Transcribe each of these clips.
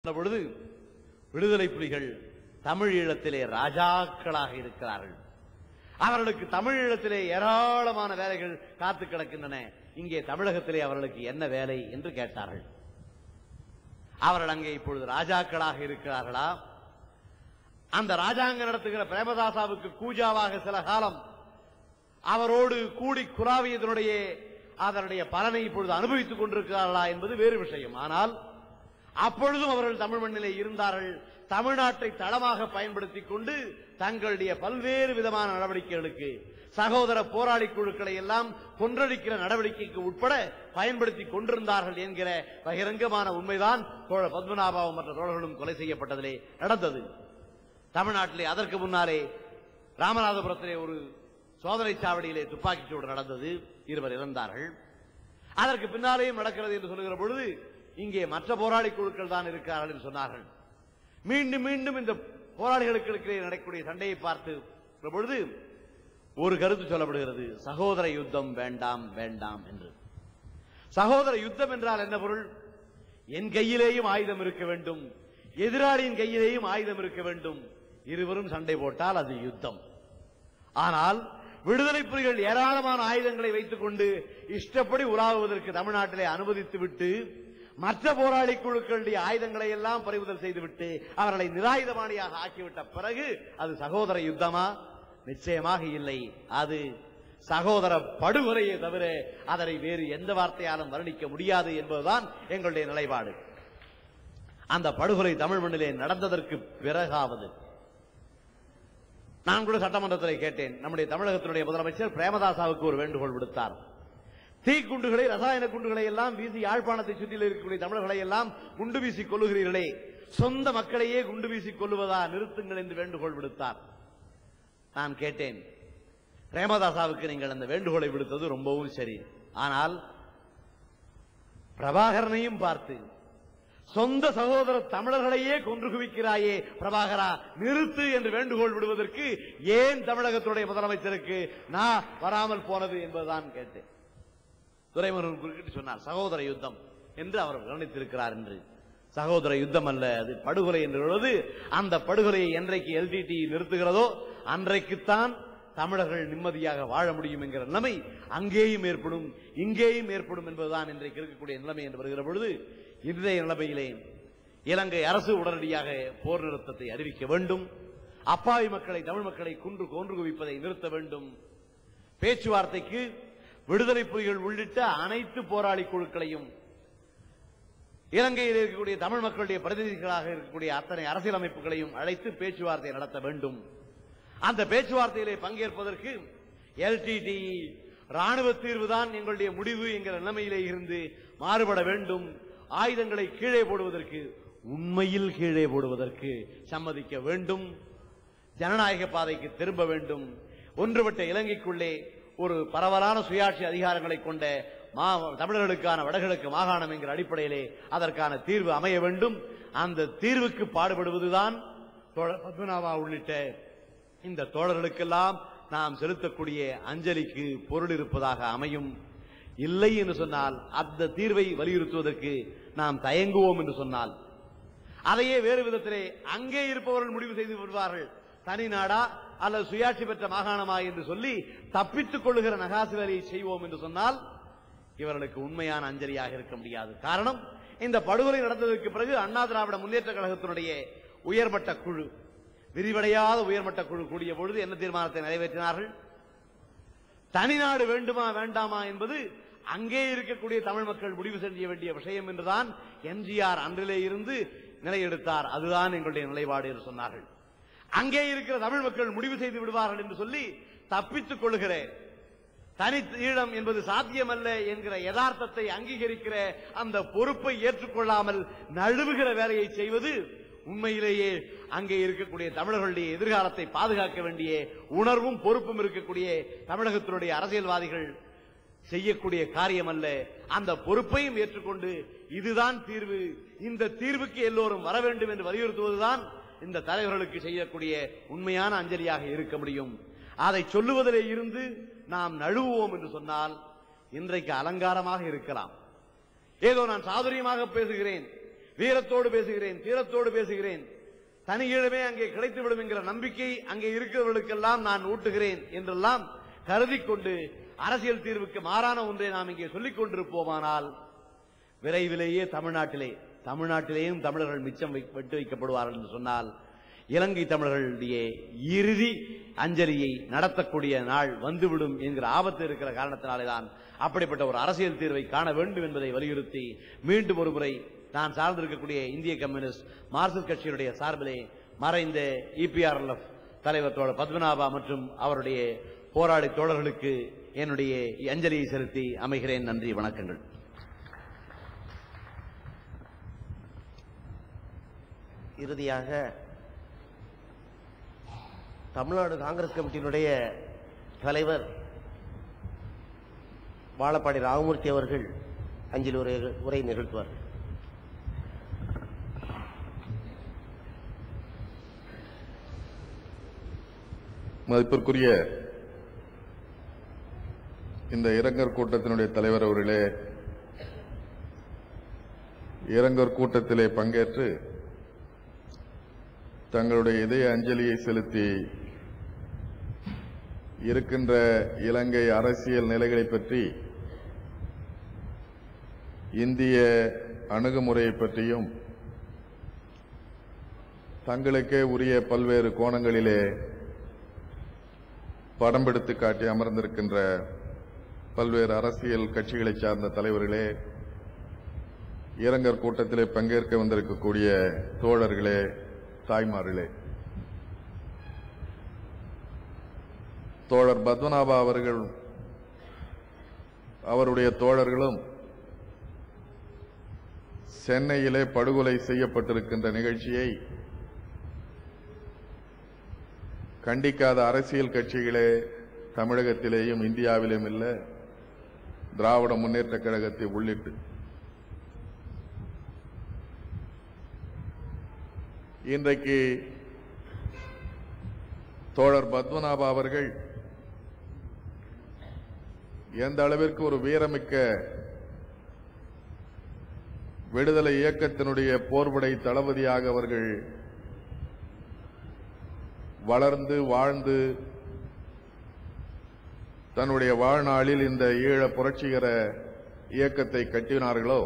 அந்த பொழுது விடுதலை புலிகள் தமிழ் ஈழத்திலே ராஜாக்களாக இருக்கிறார்கள் அவர்களுக்கு தமிழ் ஈழத்திலே ஏராளமான வேலைகள் காத்து கிடக்கின்றன இங்கே தமிழகத்திலே அவர்களுக்கு என்ன வேலை என்று கேட்டார்கள் அவர்கள் அங்கே இப்பொழுது ராஜாக்களாக இருக்கிறார்களா அந்த ராஜாங்க நடத்துகிற பிரேமதாசாவுக்கு கூஜாவாக சில காலம் அவரோடு கூடி குலாவியதனுடைய அதனுடைய பலனை இப்பொழுது அனுபவித்துக் கொண்டிருக்கிறார்களா என்பது வேறு விஷயம் ஆனால் அப்பொழுதும் அவர்கள் தமிழ் மண்ணிலே இருந்தார்கள் தமிழ்நாட்டை தளமாக பயன்படுத்திக் கொண்டு தங்களுடைய பல்வேறு விதமான நடவடிக்கைகளுக்கு சகோதர போராளி குழுக்களை எல்லாம் கொன்றடிக்கிற நடவடிக்கைக்கு உட்பட பயன்படுத்தி கொண்டிருந்தார்கள் என்கிற பகிரங்கமான உண்மைதான் தோழர் பத்மநாபாவும் மற்ற தோழர்களும் கொலை செய்யப்பட்டதிலே நடந்தது தமிழ்நாட்டிலே அதற்கு முன்னாலே ராமநாதபுரத்திலே ஒரு சோதனை சாவடியிலே துப்பாக்கிச் சூடு நடந்தது இருவர் இறந்தார்கள் அதற்கு பின்னாலேயும் நடக்கிறது என்று சொல்லுகிற பொழுது இங்கே மற்ற போராளி குழுக்கள் தான் இருக்கிறார்கள் என்று சொன்னார்கள் மீண்டும் மீண்டும் இந்த போராளிகளுக்கு இடையே நடக்கக்கூடிய சண்டையை பார்த்து பொழுது ஒரு கருத்து சொல்லப்படுகிறது சகோதர யுத்தம் வேண்டாம் வேண்டாம் என்று சகோதர யுத்தம் என்றால் என்ன பொருள் என் கையிலேயும் ஆயுதம் இருக்க வேண்டும் எதிராளியின் கையிலேயும் ஆயுதம் இருக்க வேண்டும் இருவரும் சண்டை போட்டால் அது யுத்தம் ஆனால் விடுதலை புலிகள் ஏராளமான ஆயுதங்களை வைத்துக் கொண்டு இஷ்டப்படி உலாவுவதற்கு தமிழ்நாட்டிலே அனுமதித்து விட்டு மற்ற போராளி குழுக்களுடைய ஆயுதங்களை எல்லாம் பறிமுதல் செய்துவிட்டு அவர்களை நிராயுதபாணியாக ஆக்கிவிட்ட பிறகு அது சகோதர யுத்தமா நிச்சயமாக இல்லை அது சகோதர படுகொலையை தவிர அதனை வேறு எந்த வார்த்தையாலும் வர்ணிக்க முடியாது என்பதுதான் எங்களுடைய நிலைப்பாடு அந்த படுகொலை தமிழ் மண்ணிலே நடந்ததற்கு பிறகாவது நான் கூட சட்டமன்றத்தில் கேட்டேன் நம்முடைய தமிழகத்தினுடைய முதலமைச்சர் பிரேமதாசாவுக்கு ஒரு வேண்டுகோள் விடுத்தார் தீக்குண்டுகளை ரசாயன குண்டுகளை எல்லாம் வீசி யாழ்ப்பாணத்தை சுற்றியில் இருக்கக்கூடிய தமிழர்களை எல்லாம் குண்டு வீசி கொள்ளுகிறீர்களே சொந்த மக்களையே குண்டு வீசி கொள்ளுவதா நிறுத்துங்கள் என்று வேண்டுகோள் விடுத்தார் நான் கேட்டேன் பிரேமதாசாவுக்கு நீங்கள் அந்த வேண்டுகோளை விடுத்தது ரொம்பவும் சரி ஆனால் பிரபாகரனையும் பார்த்து சொந்த சகோதர தமிழர்களையே கொன்று குவிக்கிறாயே பிரபாகரா நிறுத்து என்று வேண்டுகோள் விடுவதற்கு ஏன் தமிழகத்துடைய முதலமைச்சருக்கு நான் வராமல் போனது என்பதுதான் கேட்டேன் துரைமுருகன் குறுக்கிட்டு சொன்னார் சகோதர யுத்தம் என்று அவர் கவனித்திருக்கிறார் என்று சகோதர யுத்தம் அல்ல அது படுகொலை என்று உள்ளது அந்த படுகொலையை என்றைக்கு எல்டிடி நிறுத்துகிறதோ அன்றைக்குத்தான் தமிழர்கள் நிம்மதியாக வாழ முடியும் என்கிற நிலைமை அங்கேயும் ஏற்படும் இங்கேயும் ஏற்படும் என்பதுதான் இன்றைக்கு இருக்கக்கூடிய நிலைமை என்று வருகிற பொழுது இன்றைய நிலைமையிலே இலங்கை அரசு உடனடியாக போர் நிறுத்தத்தை அறிவிக்க வேண்டும் அப்பாவி மக்களை தமிழ் மக்களை குன்று கொன்று குவிப்பதை நிறுத்த வேண்டும் பேச்சுவார்த்தைக்கு விடுதலை புலிகள் உள்ளிட்ட அனைத்து போராளி குழுக்களையும் இலங்கையில் இருக்கக்கூடிய தமிழ் மக்களுடைய பிரதிநிதிகளாக இருக்கக்கூடிய அத்தனை அரசியல் அமைப்புகளையும் அழைத்து பேச்சுவார்த்தை நடத்த வேண்டும் அந்த பேச்சுவார்த்தையிலே பங்கேற்பதற்கு எல்டிடி ராணுவ தீர்வுதான் எங்களுடைய முடிவு என்கிற நிலைமையிலே இருந்து மாறுபட வேண்டும் ஆயுதங்களை கீழே போடுவதற்கு உண்மையில் கீழே போடுவதற்கு சம்மதிக்க வேண்டும் ஜனநாயக பாதைக்கு திரும்ப வேண்டும் ஒன்றுபட்ட இலங்கைக்குள்ளே ஒரு பரவலான சுயாட்சி அதிகாரங்களை கொண்ட மா- தமிழர்களுக்கான வடகிழக்கு மாகாணம் என்கிற அடிப்படையிலே அதற்கான தீர்வு அமைய வேண்டும் அந்த தீர்வுக்கு பாடுபடுவதுதான் தோழர் பத்மநாபா உள்ளிட்ட இந்த தோழர்களுக்கெல்லாம் நாம் செலுத்தக்கூடிய அஞ்சலிக்கு பொருள் இருப்பதாக அமையும் இல்லை என்று சொன்னால் அந்த தீர்வை வலியுறுத்துவதற்கு நாம் தயங்குவோம் என்று சொன்னால் அதையே வேறு விதத்திலே அங்கே இருப்பவர்கள் முடிவு செய்து விடுவார்கள் தனி நாடா அல்லது சுயாட்சி பெற்ற மாகாணமா என்று சொல்லி தப்பித்துக் கொள்ளுகிற நகாசு வேலையை செய்வோம் என்று சொன்னால் இவர்களுக்கு உண்மையான அஞ்சலியாக இருக்க முடியாது காரணம் இந்த படுகொலை நடந்ததற்கு பிறகு அண்ணா திராவிட முன்னேற்ற கழகத்தினுடைய உயர்மட்ட குழு விரிவடையாத உயர்மட்ட குழு கூடிய பொழுது என்ன தீர்மானத்தை நிறைவேற்றினார்கள் தனிநாடு வேண்டுமா வேண்டாமா என்பது அங்கே இருக்கக்கூடிய தமிழ் மக்கள் முடிவு செய்ய வேண்டிய விஷயம் என்றுதான் எம்ஜிஆர் அன்றிலே இருந்து நிலையெடுத்தார் அதுதான் எங்களுடைய நிலைப்பாடு என்று சொன்னார்கள் அங்கே இருக்கிற தமிழ் மக்கள் முடிவு செய்து விடுவார்கள் என்று சொல்லி தப்பித்துக் கொள்ளுகிற தனி ஈழம் என்பது சாத்தியமல்ல என்கிற யதார்த்தத்தை அங்கீகரிக்கிற அந்த பொறுப்பை ஏற்றுக்கொள்ளாமல் நழுவுகிற வேலையை செய்வது உண்மையிலேயே அங்கே இருக்கக்கூடிய தமிழர்களுடைய எதிர்காலத்தை பாதுகாக்க வேண்டிய உணர்வும் பொறுப்பும் இருக்கக்கூடிய தமிழகத்தினுடைய அரசியல்வாதிகள் செய்யக்கூடிய காரியம் அல்ல அந்த பொறுப்பையும் ஏற்றுக்கொண்டு இதுதான் தீர்வு இந்த தீர்வுக்கு எல்லோரும் வர வேண்டும் என்று வலியுறுத்துவதுதான் இந்த தலைவர்களுக்கு செய்யக்கூடிய உண்மையான அஞ்சலியாக இருக்க முடியும் அதை சொல்லுவதிலே இருந்து நாம் நழுவுவோம் என்று சொன்னால் இன்றைக்கு அலங்காரமாக இருக்கலாம் ஏதோ நான் சாதுரியமாக பேசுகிறேன் வீரத்தோடு பேசுகிறேன் தீரத்தோடு பேசுகிறேன் தனியிடமே அங்கே கிடைத்துவிடும் என்கிற நம்பிக்கை அங்கே இருக்கிறவர்களுக்கெல்லாம் நான் ஊட்டுகிறேன் என்றெல்லாம் கருதி கொண்டு அரசியல் தீர்வுக்கு மாறான ஒன்றை நாம் இங்கே சொல்லிக் கொண்டிருப்போமானால் விரைவிலேயே தமிழ்நாட்டிலே தமிழ்நாட்டிலேயும் தமிழர்கள் மிச்சம் வை- விட்டு வைக்கப்படுவார்கள் என்று சொன்னால் இலங்கை தமிழர்களுடைய இறுதி அஞ்சலியை நடத்தக்கூடிய நாள் வந்துவிடும் என்கிற ஆபத்து இருக்கிற காரணத்தினாலே தான் அப்படிப்பட்ட ஒரு அரசியல் தீர்வை காண வேண்டும் என்பதை வலியுறுத்தி மீண்டும் ஒருமுறை நான் சார்ந்திருக்கக்கூடிய இந்திய கம்யூனிஸ்ட் மார்க்சிஸ்ட் கட்சியினுடைய சார்பிலே மறைந்த இபிஆர்எல்எஃப் தலைவர் தோழர் பத்மநாபா மற்றும் அவருடைய போராளி தோழர்களுக்கு என்னுடைய அஞ்சலியை செலுத்தி அமைகிறேன் நன்றி வணக்கங்கள் இறுதியாக தமிழ்நாடு காங்கிரஸ் கமிட்டியினுடைய தலைவர் வாழப்பாடி ராமமூர்த்தி அவர்கள் அஞ்சலி உரை உரை நிகழ்த்துவார் மதிப்பிற்குரிய இந்த இரங்கற் கூட்டத்தினுடைய தலைவர் அவர்களே இரங்கற் கூட்டத்திலே பங்கேற்று தங்களுடைய இதய அஞ்சலியை செலுத்தி இருக்கின்ற இலங்கை அரசியல் நிலைகளை பற்றி இந்திய அணுகுமுறையை பற்றியும் தங்களுக்கே உரிய பல்வேறு கோணங்களிலே படம் பிடித்து காட்டி அமர்ந்திருக்கின்ற பல்வேறு அரசியல் கட்சிகளைச் சார்ந்த தலைவர்களே இரங்கற் கூட்டத்திலே பங்கேற்க வந்திருக்கக்கூடிய தோழர்களே தாய்மார்களே தோழர் பத்மநாபா அவர்கள் அவருடைய தோழர்களும் சென்னையிலே படுகொலை செய்யப்பட்டிருக்கின்ற நிகழ்ச்சியை கண்டிக்காத அரசியல் கட்சிகளே தமிழகத்திலேயும் இந்தியாவிலும் இல்ல திராவிட முன்னேற்ற கழகத்தை உள்ளிட்டு இன்றைக்கு தோழர் பத்மநாபா அவர்கள் எந்த அளவிற்கு ஒரு வீரமிக்க விடுதலை இயக்கத்தினுடைய போர்படை தளபதியாக அவர்கள் வளர்ந்து வாழ்ந்து தன்னுடைய வாழ்நாளில் இந்த ஈழ புரட்சிகர இயக்கத்தை கட்டினார்களோ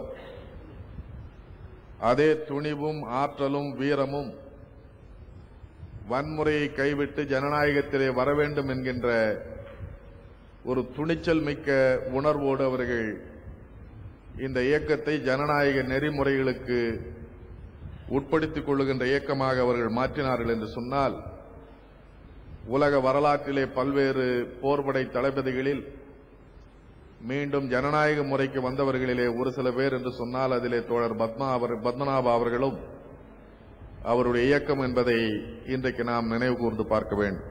அதே துணிவும் ஆற்றலும் வீரமும் வன்முறையை கைவிட்டு ஜனநாயகத்திலே வர வேண்டும் என்கின்ற ஒரு துணிச்சல் மிக்க உணர்வோடு அவர்கள் இந்த இயக்கத்தை ஜனநாயக நெறிமுறைகளுக்கு உட்படுத்திக் கொள்ளுகின்ற இயக்கமாக அவர்கள் மாற்றினார்கள் என்று சொன்னால் உலக வரலாற்றிலே பல்வேறு போர்படை தளபதிகளில் மீண்டும் ஜனநாயக முறைக்கு வந்தவர்களிலே ஒரு சில பேர் என்று சொன்னால் அதிலே தோழர் பத்மா அவர் பத்மநாபா அவர்களும் அவருடைய இயக்கம் என்பதை இன்றைக்கு நாம் நினைவு கூர்ந்து பார்க்க வேண்டும்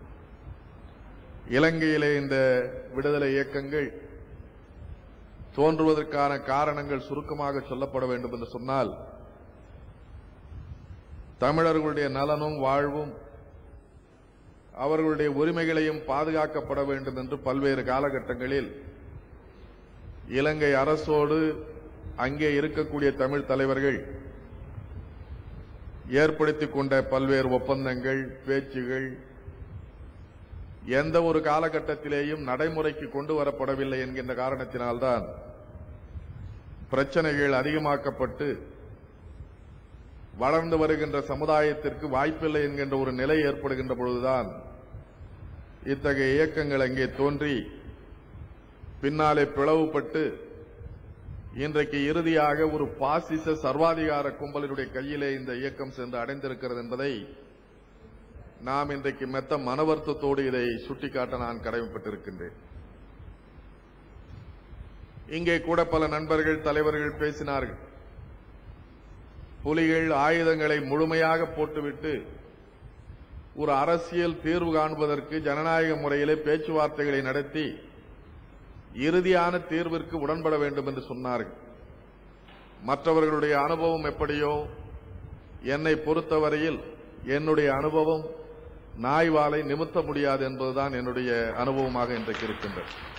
இலங்கையிலே இந்த விடுதலை இயக்கங்கள் தோன்றுவதற்கான காரணங்கள் சுருக்கமாக சொல்லப்பட வேண்டும் என்று சொன்னால் தமிழர்களுடைய நலனும் வாழ்வும் அவர்களுடைய உரிமைகளையும் பாதுகாக்கப்பட வேண்டும் என்று பல்வேறு காலகட்டங்களில் இலங்கை அரசோடு அங்கே இருக்கக்கூடிய தமிழ் தலைவர்கள் ஏற்படுத்திக் கொண்ட பல்வேறு ஒப்பந்தங்கள் பேச்சுகள் எந்த ஒரு காலகட்டத்திலேயும் நடைமுறைக்கு கொண்டு வரப்படவில்லை என்கின்ற காரணத்தினால்தான் பிரச்சனைகள் அதிகமாக்கப்பட்டு வளர்ந்து வருகின்ற சமுதாயத்திற்கு வாய்ப்பில்லை என்கின்ற ஒரு நிலை ஏற்படுகின்ற பொழுதுதான் இத்தகைய இயக்கங்கள் அங்கே தோன்றி பின்னாலே பிளவுபட்டு இன்றைக்கு இறுதியாக ஒரு பாசிச சர்வாதிகார கும்பலினுடைய கையிலே இந்த இயக்கம் சென்று அடைந்திருக்கிறது என்பதை நாம் இன்றைக்கு மெத்த மனவருத்தத்தோடு இதை சுட்டிக்காட்ட நான் கடமைப்பட்டிருக்கின்றேன் இங்கே கூட பல நண்பர்கள் தலைவர்கள் பேசினார்கள் புலிகள் ஆயுதங்களை முழுமையாக போட்டுவிட்டு ஒரு அரசியல் தீர்வு காண்பதற்கு ஜனநாயக முறையிலே பேச்சுவார்த்தைகளை நடத்தி இறுதியான தீர்விற்கு உடன்பட வேண்டும் என்று சொன்னார்கள் மற்றவர்களுடைய அனுபவம் எப்படியோ என்னை பொறுத்தவரையில் என்னுடைய அனுபவம் நாய் வாலை நிமித்த முடியாது என்பதுதான் என்னுடைய அனுபவமாக இன்றைக்கு இருக்கின்றது